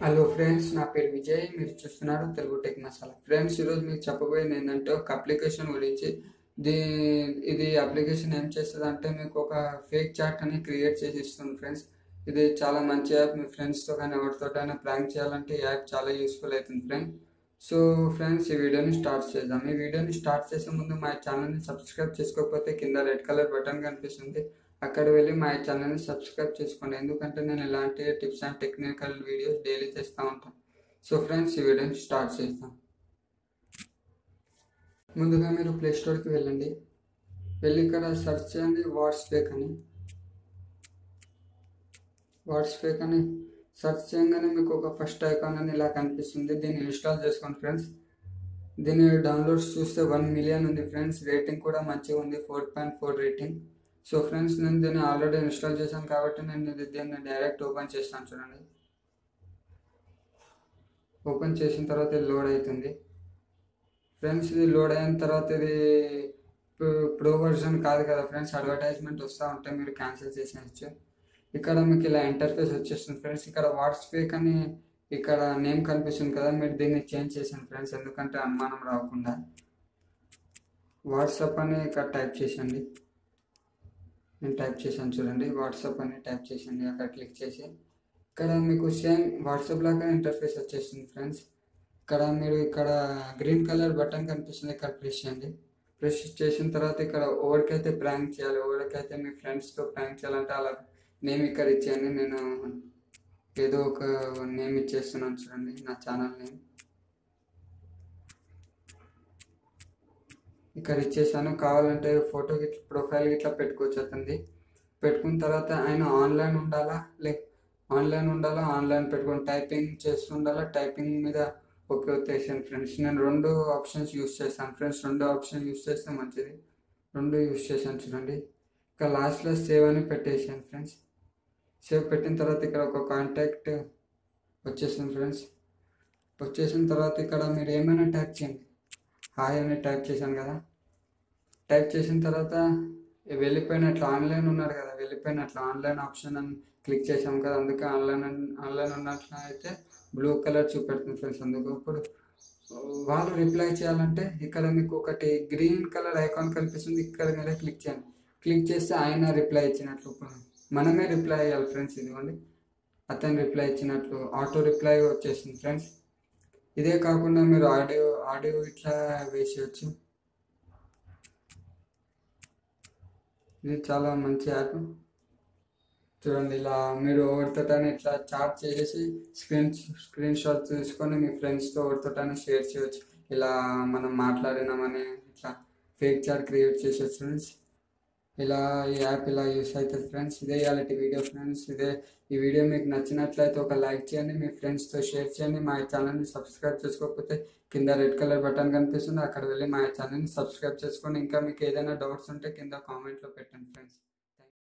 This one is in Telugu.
హలో ఫ్రెండ్స్ నా పేరు విజయ్ మీరు చూస్తున్నారు తెలుగు టెక్ మసాలా ఫ్రెండ్స్ ఈరోజు మీకు చెప్పబోయేది ఏంటంటే ఒక అప్లికేషన్ గురించి దీ ఇది అప్లికేషన్ ఏం చేస్తుంది అంటే మీకు ఒక ఫేక్ చాట్ అని క్రియేట్ చేసి ఇస్తుంది ఫ్రెండ్స్ ఇది చాలా మంచి యాప్ మీ ఫ్రెండ్స్తో కానీ ఎవరితోటైనా ప్రాంక్ చేయాలంటే ఈ యాప్ చాలా యూస్ఫుల్ అవుతుంది ఫ్రెండ్ సో ఫ్రెండ్స్ ఈ వీడియోని స్టార్ట్ చేద్దాం ఈ వీడియోని స్టార్ట్ చేసే ముందు మా ఛానల్ని సబ్స్క్రైబ్ చేసుకోకపోతే కింద రెడ్ కలర్ బటన్ కనిపిస్తుంది అక్కడ వెళ్ళి మా ఛానల్ని సబ్స్క్రైబ్ చేసుకోండి ఎందుకంటే నేను ఇలాంటి tips and technical videos daily చేస్తూ ఉంటాను సో ఫ్రెండ్స్ ఈ వీడియోని స్టార్ట్ చేద్దాం ముందుగా మీరు ప్లే స్టోర్కి వెళ్ళండి వెళ్ళి ఇక్కడ సెర్చ్ చేయండి వాట్స్ ఫేక్ అని వాట్స్ ఫేక్ అని సెర్చ్ చేయగానే మీకు ఒక ఫస్ట్ ఐకాన్ అని ఇలా కనిపిస్తుంది దీన్ని ఇన్స్టాల్ చేసుకోండి ఫ్రెండ్స్ దీని డౌన్లోడ్స్ చూస్తే వన్ మిలియన్ ఉంది ఫ్రెండ్స్ రేటింగ్ కూడా మంచిగా ఉంది four point four rating so friends నేను దీన్ని ఆల్రెడీ ఇన్స్టాల్ చేశాను కాబట్టి నేను ఇది దీన్ని డైరెక్ట్ ఓపెన్ చేస్తాను చూడండి ఓపెన్ చేసిన తర్వాత ఇది లోడ్ అవుతుంది ఫ్రెండ్స్ ఇది లోడ్ అయిన తర్వాత ఇది ప్రో వర్జన్ కాదు కదా ఫ్రెండ్స్ అడ్వర్టైజ్మెంట్ వస్తూ ఉంటే మీరు క్యాన్సిల్ చేసేయచ్చు ఇక్కడ మీకు ఇలా ఇంటర్ఫేస్ వచ్చేస్తుంది ఫ్రెండ్స్ ఇక్కడ వాట్స్ ఫేక్ అని ఇక్కడ నేమ్ కనిపిస్తుంది కదా మీరు దీన్ని చేంజ్ చేసాను ఫ్రెండ్స్ ఎందుకంటే అనుమానం రాకుండా వాట్సాప్ అని ఇక్కడ టైప్ చేసండి నేను టైప్ చేశాను చూడండి వాట్సాప్ అని టైప్ చేసండి అక్కడ క్లిక్ చేసి ఇక్కడ మీకు సేమ్ వాట్సాప్ లాగా ఇంటర్ఫేస్ వచ్చేస్తుంది ఫ్రెండ్స్ ఇక్కడ మీరు ఇక్కడ గ్రీన్ కలర్ బటన్ కనిపిస్తుంది ఇక్కడ ప్రెస్ చేయండి ప్రెస్ చేసిన తర్వాత ఇక్కడ ఎవరికైతే ప్రాంక్ చేయాలి ఎవరికైతే మీ ఫ్రెండ్స్తో ప్రాంక్ చేయాలంటే అలా నేమ్ ఇక్కడ ఇచ్చేయండి నేను ఏదో ఒక నేమ్ ఇచ్చేస్తున్నాను చూడండి నా ఛానల్ నేమ్ ఇక్కడ ఇచ్చేసాను కావాలంటే ఫోటో గిట్ల ప్రొఫైల్ గిట్లా పెట్టుకోవచ్చు అతనిది పెట్టుకున్న తర్వాత ఆయన ఆన్లైన్ ఉండాలా లైక్ ఆన్లైన్ ఉండాలా ఆన్లైన్ పెట్టుకొని టైపింగ్ చేస్తుండాలా టైపింగ్ మీద ఓకే వచ్చేసాను ఫ్రెండ్స్ నేను రెండు ఆప్షన్స్ యూస్ చేస్తాను ఫ్రెండ్స్ రెండు ఆప్షన్ యూస్ చేస్తే మంచిది రెండు యూస్ చేశాను చూడండి ఇక లాస్ట్లో సేవ్ అని పెట్టేసాను ఫ్రెండ్స్ సేవ్ పెట్టిన తర్వాత ఇక్కడ ఒక కాంటాక్ట్ వచ్చేసింది ఫ్రెండ్స్ వచ్చేసిన తర్వాత ఇక్కడ మీరు ఏమైనా టైప్ చేయండి హాయ్ అని టైప్ చేశాను కదా టైప్ చేసిన తర్వాత వెళ్ళిపోయినట్లు ఆన్లైన్ ఉన్నారు కదా వెళ్ళిపోయినట్లు ఆన్లైన్ ఆప్షన్ అని క్లిక్ చేసాం కదా అందుకే ఆన్లైన్ ఆన్లైన్ ఉన్నట్లు అయితే బ్లూ కలర్ చూపెడుతుంది ఫ్రెండ్స్ అందుకు ఇప్పుడు వాళ్ళు రిప్లై చేయాలంటే ఇక్కడ మీకు ఒకటి గ్రీన్ కలర్ ఐకాన్ కనిపిస్తుంది ఇక్కడ మీద క్లిక్ చేయండి క్లిక్ చేస్తే ఆయన రిప్లై ఇచ్చినట్లు మనమే రిప్లై అయ్యాలి ఫ్రెండ్స్ ఇదిగోండి అతను రిప్లై ఇచ్చినట్లు ఆటో రిప్లై వచ్చేసింది ఫ్రెండ్స్ ఇదే కాకుండా మీరు ఆడియో ఆడియో ఇట్లా వేసేయచ్చు ఇది చాలా మంచి యాప్ చూడండి ఇలా మీరు ఎవరితోటైనా ఇట్లా చాట్ చేసేసి స్క్రీన్ స్క్రీన్ షాట్ తీసుకొని మీ ఫ్రెండ్స్తో ఎవరితోటైనా షేర్ చేయొచ్చు ఇలా మనం మాట్లాడినామని ఇట్లా ఫేక్ చాట్ క్రియేట్ చేసేసి ఫ్రెండ్స్ ఇలా ఈ యాప్ ఇలా యూస్ అవుతుంది ఫ్రెండ్స్ ఇదే ఇలాంటి వీడియో ఫ్రెండ్స్ ఇదే ఈ వీడియో మీకు నచ్చినట్లయితే ఒక లైక్ చేయండి మీ ఫ్రెండ్స్తో షేర్ చేయండి మా ఛానల్ని సబ్స్క్రైబ్ చేసుకోకపోతే కింద రెడ్ కలర్ బటన్ కనిపిస్తుంది అక్కడ వెళ్ళి మా ఛానల్ని సబ్స్క్రైబ్ చేసుకోండి ఇంకా మీకు ఏదైనా డౌట్స్ ఉంటే కింద కామెంట్లో పెట్టండి ఫ్రెండ్స్